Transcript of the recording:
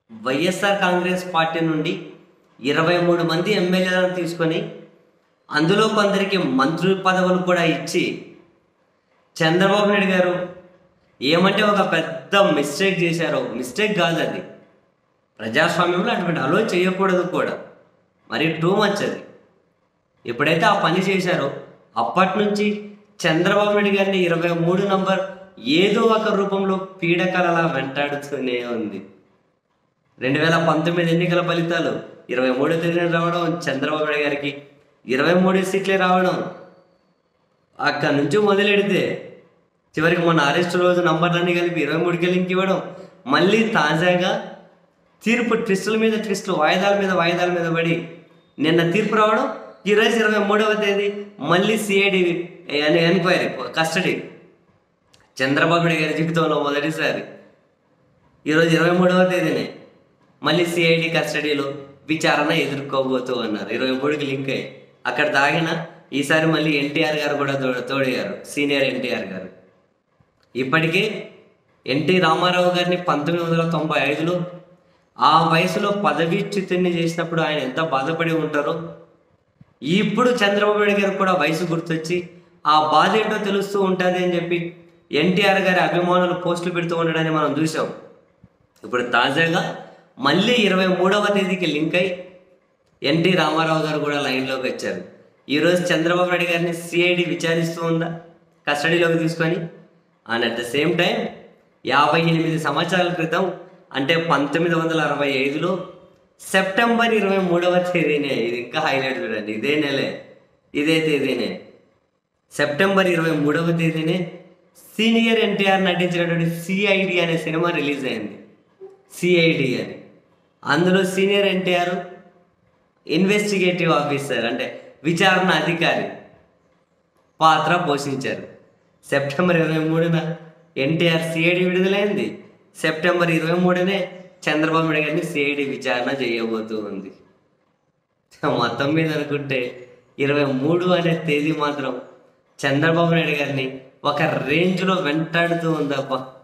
YSR Congress party నుండి ఇరవై మూడు మంది ఎమ్మెల్యేలను తీసుకొని అందులో కొందరికి మంత్రి పదవులు కూడా ఇచ్చి చంద్రబాబు నాయుడు గారు ఏమంటే ఒక పెద్ద మిస్టేక్ చేశారో మిస్టేక్ కాదు అది ప్రజాస్వామ్యంలో అటువంటి అలో చేయకూడదు కూడా మరి టూ మచ్ అది ఎప్పుడైతే ఆ పని చేశారో అప్పటి నుంచి చంద్రబాబు నాయుడు గారిని ఇరవై మూడు నంబర్ ఏదో ఒక రూపంలో పీడకలలా వెంటాడుతూనే ఉంది రెండు వేల పంతొమ్మిది ఎన్నికల ఫలితాలు ఇరవై మూడో తేదీన రావడం చంద్రబాబు నాయుడు గారికి ఇరవై మూడు సీట్లే రావడం అక్కడి నుంచి మొదలెడితే చివరికి మొన్న అరెస్ట్ రోజు నంబర్లన్నీ కలిపి ఇరవై మూడుకి లింక్ ఇవ్వడం మళ్ళీ తాజాగా తీర్పు ట్విస్టుల మీద ట్విస్టులు వాయిదాల మీద వాయిదాల మీద పడి నిన్న తీర్పు రావడం ఈరోజు ఇరవై మూడవ తేదీ మళ్ళీ సిఐడి అని ఎంక్వైరీ కస్టడీ చంద్రబాబు నాయుడు గారి జీవితంలో మొదటిసారి ఈరోజు ఇరవై మూడవ తేదీనే మళ్ళీ సిఐడి కస్టడీలో విచారణ ఎదుర్కోబోతూ ఉన్నారు ఇరవై మూడుకి లింక్ అయ్యి అక్కడ తాగిన ఈసారి మళ్ళీ ఎన్టీఆర్ గారు కూడా తో- తోడయ్యారు సీనియర్ ఎన్టీఆర్ గారు ఇప్పటికే ఎన్టీ రామారావు గారిని పంతొమ్మిది వందల తొంభై ఐదులో ఆ వయసులో పదవీచ్యుతుని చేసినప్పుడు ఆయన ఎంత బాధపడి ఉంటారో ఇప్పుడు చంద్రబాబు నాయుడు గారు కూడా వయసు గుర్తొచ్చి ఆ బాధ ఏంటో తెలుస్తూ ఉంటుంది అని చెప్పి ఎన్టీఆర్ గారి అభిమానులు పోస్టులు పెడుతూ ఉండడాన్ని మనం చూసాం ఇప్పుడు తాజాగా మళ్ళీ ఇరవై మూడవ తేదీకి లింక్ అయి ఎన్టీ రామారావు గారు కూడా లైన్లోకి వచ్చారు ఈరోజు చంద్రబాబు నాయుడు గారిని సిఐడి విచారిస్తూ ఉందా కస్టడీలోకి తీసుకొని and at the same time యాభై ఎనిమిది సంవత్సరాల క్రితం అంటే పంతొమ్మిది వందల అరవై ఐదులో సెప్టెంబర్ ఇరవై మూడవ తేదీనే ఇది ఇంకా హైలైట్ చూడండి ఇదే నెలే ఇదే తేదీనే సెప్టెంబర్ ఇరవై మూడవ తేదీనే సీనియర్ ఎన్టీఆర్ నటించినటువంటి సిఐడి అనే సినిమా రిలీజ్ అయింది సిఐడి అని అందులో సీనియర్ ఎన్టీఆర్ ఇన్వెస్టిగేటివ్ ఆఫీసర్ అంటే విచారణ అధికారి పాత్ర పోషించారు సెప్టెంబర్ ఇరవై మూడున ఎన్టీఆర్ సిఐడి విడుదలైంది సెప్టెంబర్ ఇరవై మూడునే చంద్రబాబు నాయుడు గారిని సిఐడి విచారణ చేయబోతూ ఉంది మొత్తం మీద అనుకుంటే ఇరవై మూడు అనే తేదీ మాత్రం చంద్రబాబు నాయుడు గారిని ఒక రేంజ్లో వెంటాడుతూ ఉందప్ప